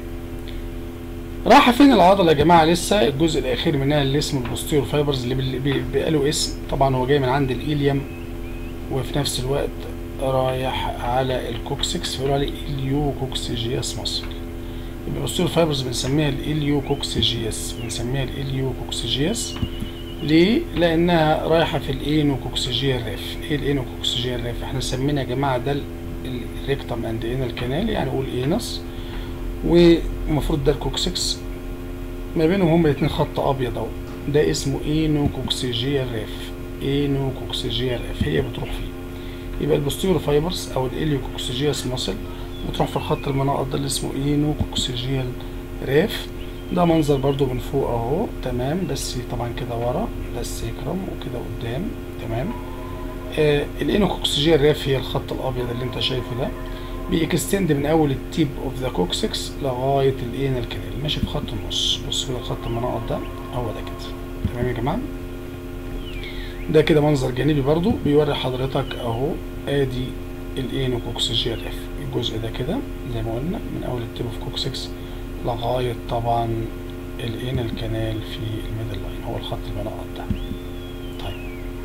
راح فين العضله يا جماعه لسه الجزء الاخير منها اللي اسمه البوستيرور فايبرز اللي بيبقى له اسم طبعا هو جاي من عند الايليوم وفي نفس الوقت رايح على الكوكسكس فيقولوا عليه اليو كوكسيجياس مصل يبقى البوستيرور فايبرز بنسميها الاليو كوكسيجياس بنسميها الاليو كوكسيجياس ليه؟ لأنها رايحة في الإينوكوكسيجيا الريف، إيه الإينوكوكسيجيا الريف؟ إحنا سمينا يا جماعة ده الريكتم أند إينال كانال يعني قول إينس والمفروض ده الكوكسكس ما بينهم هما الاتنين خط أبيض أهو ده اسمه إينوكوكسيجيا الريف إينوكوكسيجيا الريف هي بتروح فيه يبقى البوستيرو فايبرز أو الإليوكوكسيجياس ماسل بتروح في الخط المناقط ده اللي اسمه إينوكوكسيجيا ريف ده منظر برضو من فوق اهو تمام بس طبعا كده ورا ده السيكرم وكده قدام تمام آه الانوكوكسجيا الراف هي الخط الابيض اللي انت شايفه ده بيكستند من اول التيب اوف ذا كوكسكس لغايه الانال كانال ماشي في خط النص بص كده الخط المناقط ده هو ده كده تمام يا جماعه ده كده منظر جانبي برضو بيوري حضرتك اهو ادي الانوكوكسجيا الراف الجزء ده كده زي ما قلنا من اول التيب اوف كوكسكس لغاية طبعا الانال كانال في الميدل لاين هو الخط المنقط ده طيب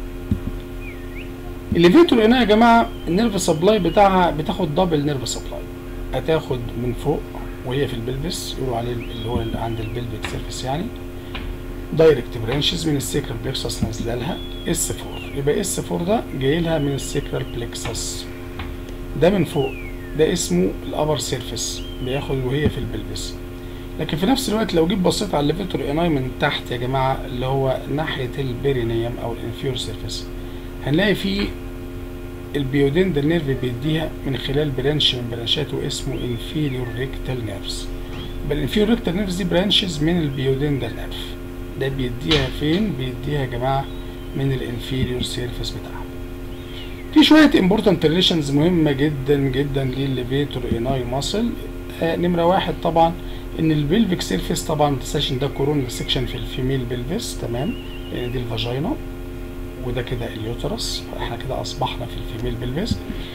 الليفيتور هنا يا جماعة النيرف سبلاي بتاعها بتاخد دبل نيرف سبلاي هتاخد من فوق وهي في البلفس يقولوا عليه اللي هو اللي عند البلفيك سيرفيس يعني دايركت برانشز من السيكرال بلكسس نازله لها اس 4 يبقى اس 4 ده جاي لها من السيكرال بلكسس ده من فوق ده اسمه الابر سيرفيس بياخد وهي في البلبس لكن في نفس الوقت لو جيت بصيت على الليفيتور اناي من تحت يا جماعه اللي هو ناحيه البيرينيوم او الانفيور سيرفيس هنلاقي فيه البيودندال نيرف بيديها من خلال برانش من برانشاته اسمه انفيريور ريكتال نيرفز يبقى الانفيريور ريكتال نيرفز دي برانشز من البيودندال نيرف ده بيديها فين بيديها يا جماعه من الانفيريور سيرفيس بتاعها في شويه امبورتنت ريليشنز مهمه جدا جدا للليفيتور اناي ماسل آه نمره واحد طبعا ان البلفيك سيرفيس طبعا متنساش ان ده كورونال سيكشن في الفيميل بلفيس تمام لان دي الفاجينا وده كده اليوترس احنا كده اصبحنا في الفيميل بلفيس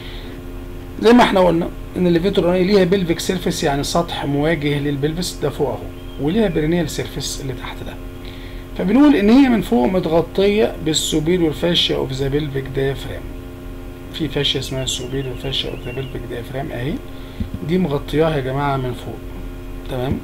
زي ما احنا قلنا ان الليفيتور اناي ليها بلفيك سيرفيس يعني سطح مواجه للبلفيس ده فوق اهو وليها برينيال سيرفيس اللي تحت ده فبنقول ان هي من فوق متغطيه بالسوبيريور فاشيا اوف ذا بلفيك دايفرام في فاشيا اسمها السوبيريور فاشيا اوف ذا بلفيك دايفرام اهي دي مغطياها يا جماعه من فوق تمام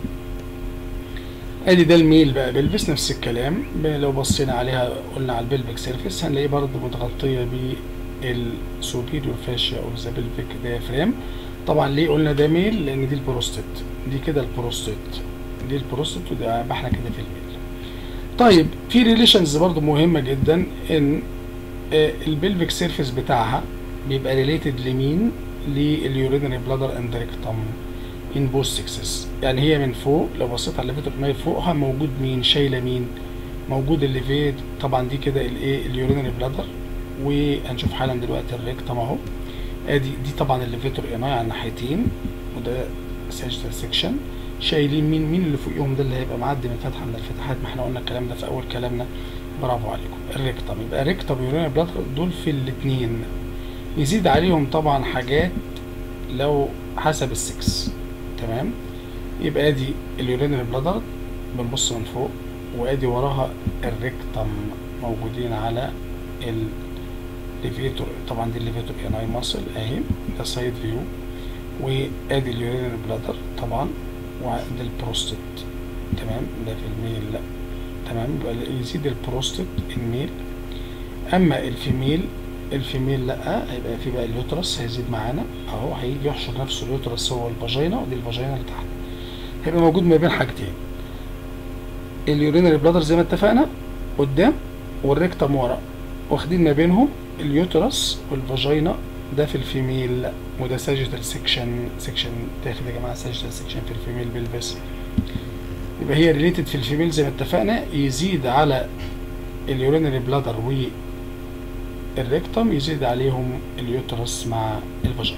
ادي ده الميل بقى بيلبس نفس الكلام لو بصينا عليها قلنا على البلفيك سيرفيس هنلاقيه برضه متغطيه بالسوبيريور فاشيا اوف ذا بلفيك دايفرام طبعا ليه قلنا ده ميل لان دي البروستات دي كده البروستات دي البروستات وده احنا كده في الميل طيب في ريليشنز برضه مهمه جدا ان البلفيك سيرفيس بتاعها بيبقى ريليتد لمين لليورينري بلادر اند ريكتم ان بوث سكسس يعني هي من فوق لو بصيت على الليفيتور ما فوقها موجود مين شايله مين موجود الليفيت طبعا دي كده الايه اليورينري بلادر وهنشوف حالا دلوقتي الريكتم اهو ادي دي طبعا الليفيتور اناي على الناحيتين وده ساجيتال سيكشن شايلين مين مين اللي فوقيهم ده اللي هيبقى معدي من فتحه من الفتحات ما احنا قلنا الكلام ده في اول كلامنا برافو عليكم الريكتم يبقى الريكتم واليورينري بلادر دول في الاثنين يزيد عليهم طبعا حاجات لو حسب السكس تمام يبقى ادي اليورينري بلادر بنبص من فوق وادي وراها الريكتم موجودين على الليفيتور طبعا دي الليفيتور اناي ماسل اهي ده سايد فيو وادي اليورينري بلادر طبعا وادي البروستات تمام ده في الميل لا تمام يبقى يزيد البروستات الميل اما الفيميل الفيميل لا هيبقى في بقى اليوترس هيزيد معانا اهو هيجي يحشر نفسه اليوترس هو الفاجينا ودي الفاجينا اللي تحت هيبقى موجود ما بين حاجتين اليورينري بلادر زي ما اتفقنا قدام والريكتم ورا واخدين ما بينهم اليوترس والفاجينا ده في الفيميل وده ساجيتال سيكشن سيكشن تاخد يا جماعه ساجيتال سيكشن في الفيميل بيلفس يبقى هي ريليتد في الفيميل زي ما اتفقنا يزيد على اليورينري بلادر والريكتم يزيد عليهم اليوترس مع الفاجينا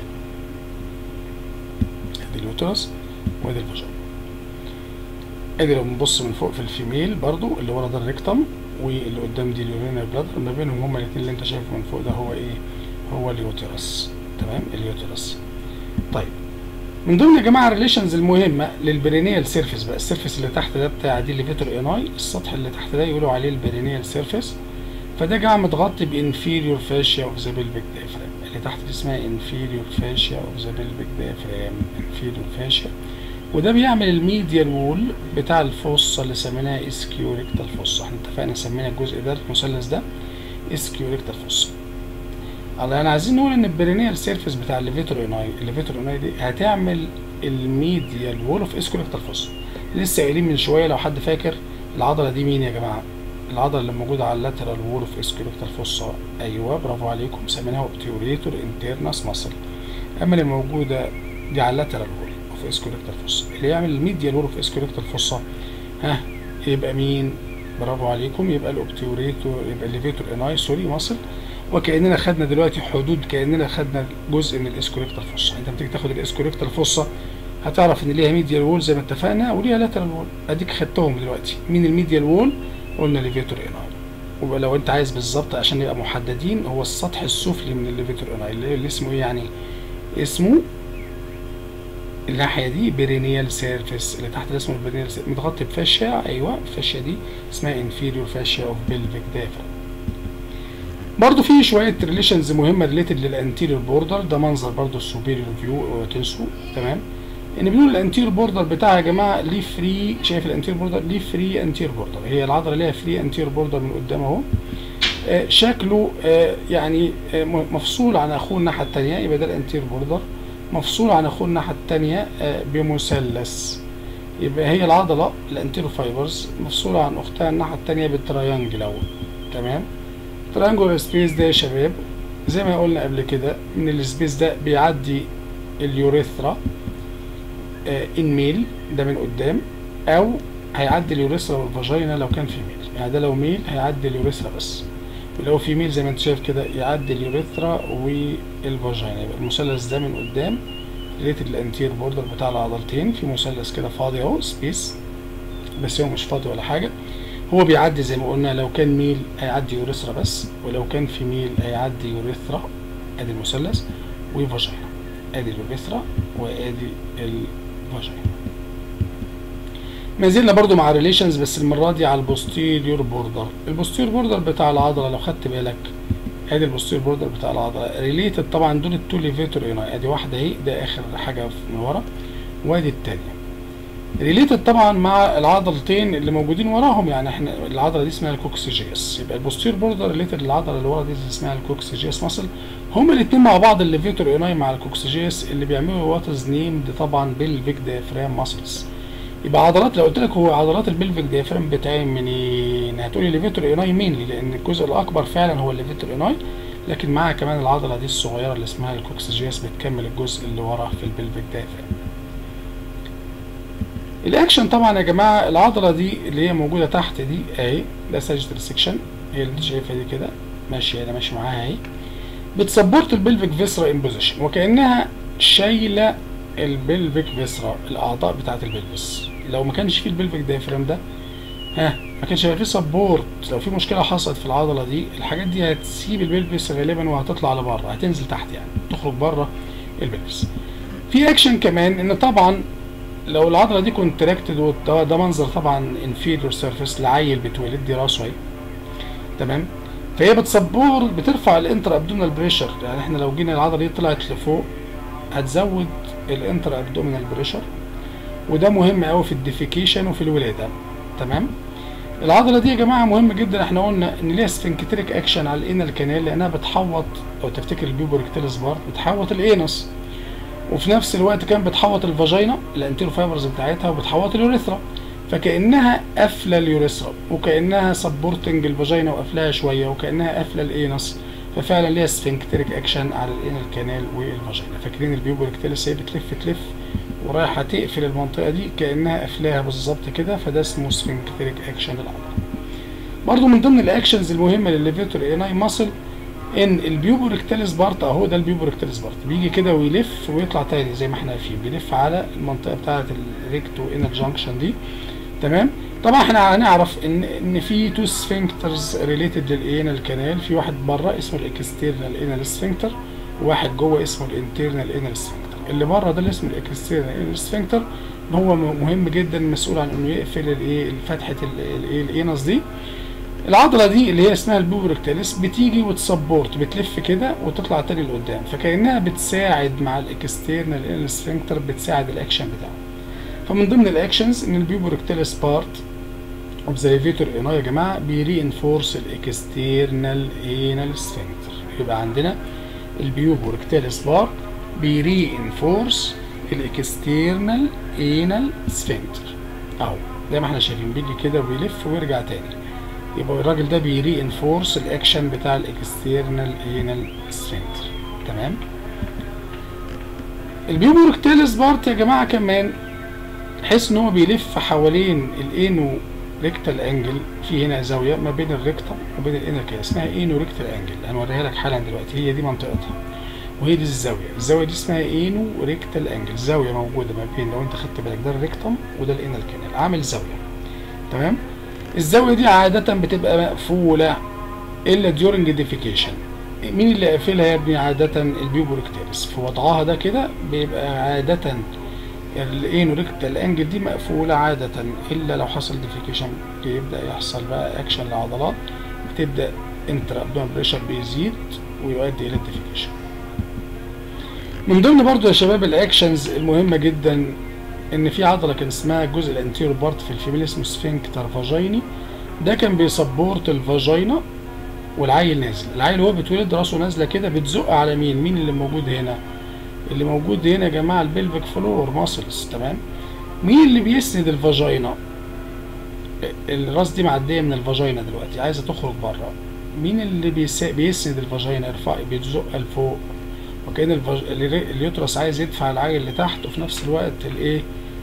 ادي اليوترس وادي الفاجينا ادي لو بنبص من فوق في الفيميل برضو اللي ورا ده الريكتم واللي قدام دي اليورينري بلادر ما بينهم هما الاثنين اللي انت شايفه من فوق ده هو ايه هو اليوترس تمام اليوترس طيب من ضمن يا جماعه الريليشنز المهمه للبرينيال سيرفيس بقى السيرفيس اللي تحت ده بتاع دي ليفيتور اناي السطح اللي تحت ده يقولوا عليه البرينيال سيرفيس فده جماعه متغطي بانفيريور فاشيا اوف ذا بيلفيك دايفرام اللي تحت دي اسمها انفيريور فاشيا اوف ذا بيلفيك دايفرام انفيريور فاشيا وده بيعمل الميديال وول بتاع الفوسا اللي سميناها اسكيوريكتال فوسا احنا اتفقنا سمينا الجزء ده المثلث ده اسكيوريكتال فوسا الله انا عايزين نقول ان البرينيال سيرفيس بتاع الليفيتور اوناي الليفيتور اوناي دي هتعمل الميديال وول اوف اسكيوريكتال فوسا لسه قايلين من شويه لو حد فاكر العضله دي مين يا جماعه العضله اللي موجوده على اللاترال وول اوف اسكيوريكتال فوسا ايوه برافو عليكم سميناها اوبتيوريتور انترنس ماسل اما اللي موجوده دي على اللاترال وول اوف اسكيوريكتال فوسا اللي يعمل الميديال وول اوف اسكيوريكتال فوسا ها يبقى مين برافو عليكم يبقى الاوبتيوريتور يبقى الليفيتور اناي سوري ماسل وكاننا خدنا دلوقتي حدود كاننا خدنا جزء من الاسكوريكتال فوسا انت بتيجي تاخد الاسكوريكتال فوسا هتعرف ان ليها ميديال وول زي ما اتفقنا وليها لاترال وول اديك خدتهم دلوقتي مين الميديال وول قلنا ليفيتور اناي ولو انت عايز بالظبط عشان نبقى محددين هو السطح السفلي من الليفيتور اناي اللي اسمه ايه يعني اسمه الناحيه دي بيرينيال سيرفيس اللي تحت ده اسمه البيرينيال سيرفيس متغطي بفاشيا ايوه الفاشيا دي اسمها انفيريور فاشيا اوف بيلفيك دافرام برضو في شويه ريليشنز مهمه ريليتد للانتيريور بوردر ده منظر برضو السوبيريور فيو تنسوا تمام ان بنقول الانتيريور بوردر بتاعها يا جماعه ليه فري شايف الانتيريور بوردر ليه فري انتيريور بوردر هي العضله ليها فري انتيريور بوردر من قدام اهو آه شكله آه يعني آه مفصول عن اخوه الناحيه الثانيه يبقى ده الانتيريور بوردر مفصول عن اخوه الناحيه الثانيه بمثلث يبقى هي العضله الانتيريور فايبرز مفصوله عن اختها الناحيه الثانيه بالتريانجل اهو تمام تريانجولار سبيس ده يا شباب زي ما قلنا قبل كده من السبيس ده بيعدي اليوريثرا آه ان ميل ده من قدام او هيعدي اليوريثرا والفاجينا لو كان في ميل يعني ده لو ميل هيعدي اليوريثرا بس لو في ميل زي ما انت شايف كده يعدي اليوريثرا والفاجينا يبقى المثلث ده من قدام ريليتد الانتير بوردر بتاع العضلتين في مثلث كده فاضي اهو سبيس بس هو مش فاضي ولا حاجه هو بيعدي زي ما قلنا لو كان ميل هيعدي يوريثرا بس ولو كان في ميل هيعدي يوريثرا ادي المثلث وفاجينا ادي اليوريثرا وادي الفاجينا ما زلنا برضو مع ريليشنز بس المره دي على البوستيريور بوردر البوستيريور بوردر بتاع العضله لو خدت بالك ادي البوستيريور بوردر بتاع العضله ريليتد طبعا دول التو ليفيتور اناي ادي واحده اهي ده اخر حاجه من ورا وادي الثانيه ريليتد طبعا مع العضلتين اللي موجودين وراهم يعني احنا العضله دي اسمها الكوكسيجيس يبقى البوستير بوردر ريليتد للعضله اللي ورا دي اسمها الكوكسيجيس ماسل هما الاثنين مع بعض الليفيتور اناي مع الكوكسيجيس اللي بيعملوا وات از نيمد طبعا بالفيك ديافرام ماسلز يبقى عضلات لو قلت لك هو عضلات البلفيك ديافرام بتاعي منين هتقولي ليفيتور اناي مينلي لان الجزء الاكبر فعلا هو الليفيتور اناي لكن معاها كمان العضله دي الصغيره اللي اسمها الكوكسيجيس بتكمل الجزء اللي ورا في البلفيك ديافرام الاكشن طبعا يا جماعه العضله دي اللي هي موجوده تحت دي اهي ده ساجيتال سيكشن هي اللي شايفها دي كده ماشيه انا ماشي معاها اهي بتسبورت البلفيك فيسرا ان بوزيشن وكانها شايله البلفيك فيسرا الاعضاء بتاعه البلفس لو ما كانش فيه البلفيك دايفرام ده ها ما كانش هيبقى فيه سبورت لو في مشكله حصلت في العضله دي الحاجات دي هتسيب البلفس غالبا وهتطلع لبره هتنزل تحت يعني تخرج بره البلفس في اكشن كمان ان طبعا لو العضله دي كونتراكتد ده منظر طبعا انفيريور سيرفيس لعيل بيتولد دي راسه اهي تمام فهي بتسبور بترفع الانتر ابدومينال بريشر يعني احنا لو جينا العضله دي طلعت لفوق هتزود الانتر ابدومينال بريشر وده مهم قوي في الديفيكيشن وفي الولاده تمام العضله دي يا جماعه مهمه جدا احنا قلنا ان ليها سفنكتريك اكشن على الانال كانال لانها بتحوط لو تفتكر البيوبوركتيلس بارت بتحوط الانس وفي نفس الوقت كان بتحوط الفاجينا الانتيرو فايبرز بتاعتها وبتحوط اليوريثرا فكانها قافله اليوريثرا وكانها سبورتنج الفاجينا وقافلاها شويه وكانها قافله الانس ففعلا ليها سفنكتريك اكشن على الانال كانال والفاجينا فاكرين البيوبوركتيلس هي بتلف تلف ورايحه تقفل المنطقه دي كانها قافلاها بالظبط كده فده اسمه سفنكتريك اكشن للعضله برضو من ضمن الاكشنز المهمه للليفيتور اناي ماسل ان البيوبوركتاليس بارت اهو ده البيوبوركتاليس بارت بيجي كده ويلف ويطلع تاني زي ما احنا عارفين بيلف على المنطقه بتاعه الريكتو انال جانكشن دي تمام طبعا احنا هنعرف ان ان في تو سفنكترز ريليتد للانال كانال في واحد بره اسمه الاكسترنال انال سفنكتر وواحد جوه اسمه الانترنال انال سفنكتر اللي بره ده اللي اسمه الاكسترنال انال سفنكتر هو مهم جدا مسؤول عن انه يقفل الايه فتحه الايه الانس دي العضله دي اللي هي اسمها البوبركتاليس بتيجي وتسبورت بتلف كده وتطلع تاني لقدام فكانها بتساعد مع الاكسترنال انال سفنكتر بتساعد الاكشن بتاعه فمن ضمن الاكشنز ان البيوبوركتاليس بارت اوبزرفيتور اناي يا جماعه بيري انفورس الاكسترنال انال سفنكتر يبقى عندنا البيوبوركتاليس بارت بيري انفورس الاكسترنال انال سفنكتر اهو زي ما احنا شايفين بيجي كده ويلف ويرجع تاني يبقى الراجل ده بيري انفورس الاكشن بتاع الاكسترنال انال سفنكتر تمام البيوبوركتاليس بارت يا جماعه كمان تحس ان هو بيلف حوالين الانو ريكتال انجل في هنا زاويه ما بين الريكتم وبين الانر كده اسمها انو ريكتال انجل هنوريها لك حالا دلوقتي هي دي منطقتها وهي دي الزاويه الزاويه دي اسمها انو ريكتال انجل زاويه موجوده ما بين لو انت خدت بالك ده الريكتم وده الانر كانال عامل زاويه تمام الزاويه دي عاده بتبقى مقفوله الا ديورنج ديفيكيشن مين اللي قافلها يا ابني عاده البيوبوركتاليس في وضعها ده كده بيبقى عاده الانو ريكتال انجل دي مقفوله عاده الا لو حصل ديفيكيشن بيبدا يحصل بقى اكشن للعضلات بتبدا انتر ابدومين بريشر بيزيد ويؤدي الى الديفيكيشن من ضمن برضو يا شباب الاكشنز المهمه جدا ان في عضله كان اسمها الجزء الانتيرو بارت في الفيميل اسمه سفنكتر فاجيني ده كان بيسبورت الفاجينا والعيل نازل العيل وهو بيتولد راسه نازله كده بتزق على مين مين اللي موجود هنا اللي موجود هنا يا جماعه البلفيك فلور ماسلز تمام مين اللي بيسند الفاجينا الراس دي معديه من الفاجينا دلوقتي عايزه تخرج بره مين اللي بيس... بيسند الفاجينا يرفع بيزق لفوق وكان الفج... اليوترس عايز يدفع العيل لتحت وفي نفس الوقت الايه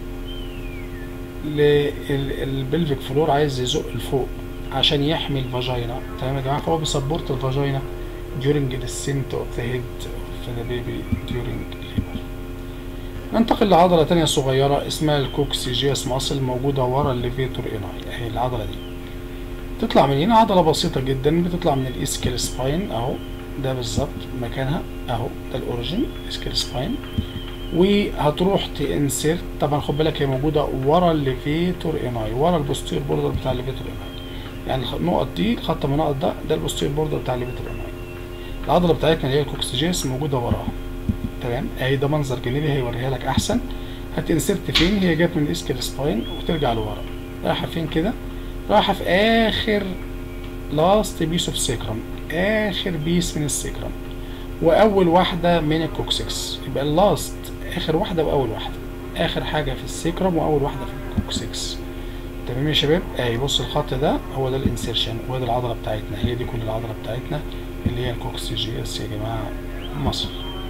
البلفيك فلور عايز يزق لفوق عشان يحمي الفاجينا تمام يا جماعه فهو بيسبورت الفاجينا during the descent of the head of the baby during labor ننتقل لعضلة تانية صغيرة اسمها الكوكسيجياس ماسل موجودة ورا الليفيتور اناي اهي العضلة دي تطلع من هنا عضلة بسيطة جدا بتطلع من الاسكيل سباين اهو ده بالظبط مكانها اهو ده الاوريجين اسكيل سباين وهتروح تنسرت طبعا خد بالك هي موجودة ورا الليفيتور اناي ورا البوستير بوردر بتاع الليفيتور اناي يعني النقط دي الخط من النقط ده ده البوستير بوردر بتاع الليفيتور اناي العضله بتاعتنا اللي هي الكوكسيجيس موجوده وراها تمام اهي ده منظر جانبي هيوريها لك احسن هتنسرت فين هي جت من الاسكيل سباين وترجع لورا رايحه فين كده رايحه في اخر لاست بيس اوف سيكرم اخر بيس من السيكرم واول واحده من الكوكسكس يبقى اللاست اخر واحده واول واحده اخر حاجه في السيكرم واول واحده في الكوكسكس تمام يا شباب اهي بص الخط ده هو ده الانسيرشن وده العضله بتاعتنا هي دي كل العضله بتاعتنا اللي هي الكوكسيجياس يا جماعه مصر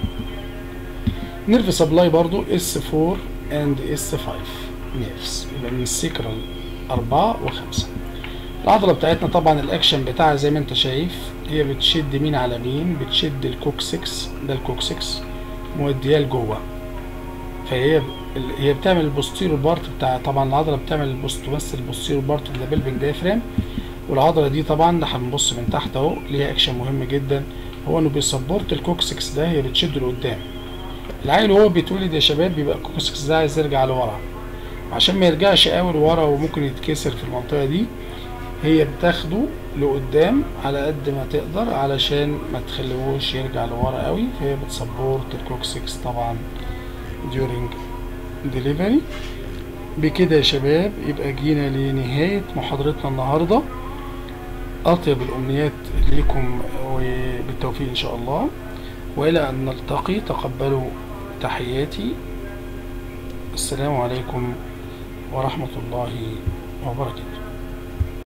نيرف سبلاي برضو اس 4 اند اس 5 نيرفز يبقى من السيكرال 4 و5 العضله بتاعتنا طبعا الاكشن بتاعها زي ما انت شايف هي بتشد مين على مين بتشد الكوكسكس ده الكوكسكس مودياه لجوه فهي هي بتعمل البوستيرو بارت بتاع طبعا العضله بتعمل البوست تمثل البوستيرو بارت اوف ذا بيلفيك دايفرام والعضله دي طبعا هنبص من تحت اهو ليها اكشن مهم جدا هو انه بيسبورت الكوكسكس ده هي بتشده لقدام العيل وهو بيتولد يا شباب بيبقى الكوكسكس ده عايز يرجع لورا عشان ما يرجعش قوي لورا وممكن يتكسر في المنطقه دي هي بتاخده لقدام على قد ما تقدر علشان ما تخليهوش يرجع لورا قوي فهي بتسبورت الكوكسكس طبعا during delivery بكده يا شباب يبقى جينا لنهاية محاضرتنا النهاردة أطيب الأمنيات لكم وبالتوفيق إن شاء الله وإلى أن نلتقي تقبلوا تحياتي السلام عليكم ورحمة الله وبركاته